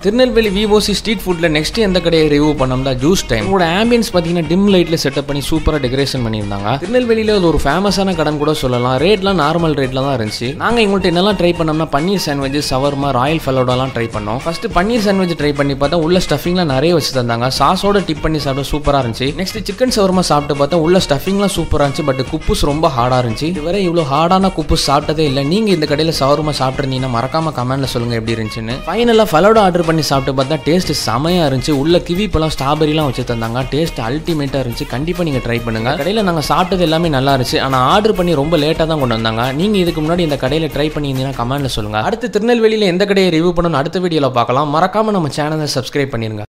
Tirunelveli VOC street ஃபுட்ல next எந்த கடையை ரிவ்யூ பண்ணோம்னா ஜூஸ் டைம் உங்களோட ஆம்பியன்ஸ் பார்த்தீங்கன்னா டிம் லைட்ல செட்டப் பண்ணி சூப்பராக டெக்கரேஷன் பண்ணியிருந்தாங்க திருநெல்வேலியில் அது ஒரு ஃபேமஸான கடன் கூட சொல்லலாம் ரேட்லாம் நார்மல் ரேட்ல தான் இருந்துச்சு நாங்கள் எங்கள்கிட்ட என்னெல்லாம் ட்ரை பண்ணோம்னா பன்னீர் சாண்ட்விச் சவர்மா ராயல் ஃபெலோடாலாம் ட்ரை பண்ணோம் ஃபர்ஸ்ட் பன்னீர் சாண்ட்விச் ட்ரை பண்ணி பார்த்தா உள்ள ஸ்டஃபிங்லாம் நிறைய வச்சு தந்தாங்க சாஸோட டிப் பண்ணி சாப்பிட சூப்பராக இருந்துச்சு நெக்ஸ்ட் சிக்கன் சவர்மா சாப்பிட்டு பார்த்தா உள்ள ஸ்டஃபிங்லாம் சூப்பராக இருந்துச்சு பட் குப்புஸ் ரொம்ப ஹார்டாக இருந்துச்சு இதுவரை இவ்வளோ ஹார்டான குப்புஸ் சாப்பிட்டதே இல்லை நீங்க இந்த கடையில் சவர்மா சாப்பிட்ருந்தீங்கன்னா மறக்காம கமெண்ட்ல சொல்லுங்க எப்படி இருந்துச்சுன்னு ஃபைனலாக ஃபலோடா ஆர்டர் பண்ணி சாப்பிட்டு பார்த்தா டேஸ்ட் செமையா இருந்துச்சு உள்ள கிவி பழம் ஸ்ட்ராபெரிலாம் வச்சு தந்தாங்க டேஸ்ட் அல்டிமேட்டாக இருந்துச்சு கண்டிப்பாக நீங்கள் ட்ரை பண்ணுங்க கடையில் நாங்கள் சாப்பிட்டது எல்லாமே நல்லா இருந்துச்சு ஆனால் ஆர்டர் பண்ணி ரொம்ப லேட்டாக தான் கொண்டு வந்தாங்க நீங்கள் இதுக்கு முன்னாடி இந்த கடையில் ட்ரை பண்ணியிருந்தீங்கன்னா கமெண்ட்ல சொல்லுங்க அடுத்து திருநெல்வேலியில் எந்த கடையை ரிவ்யூ பண்ணணும் அடுத்த வீடியோவில் பார்க்கலாம் மறக்காம நம்ம சேனலை சப்ஸ்கிரைப் பண்ணிருங்க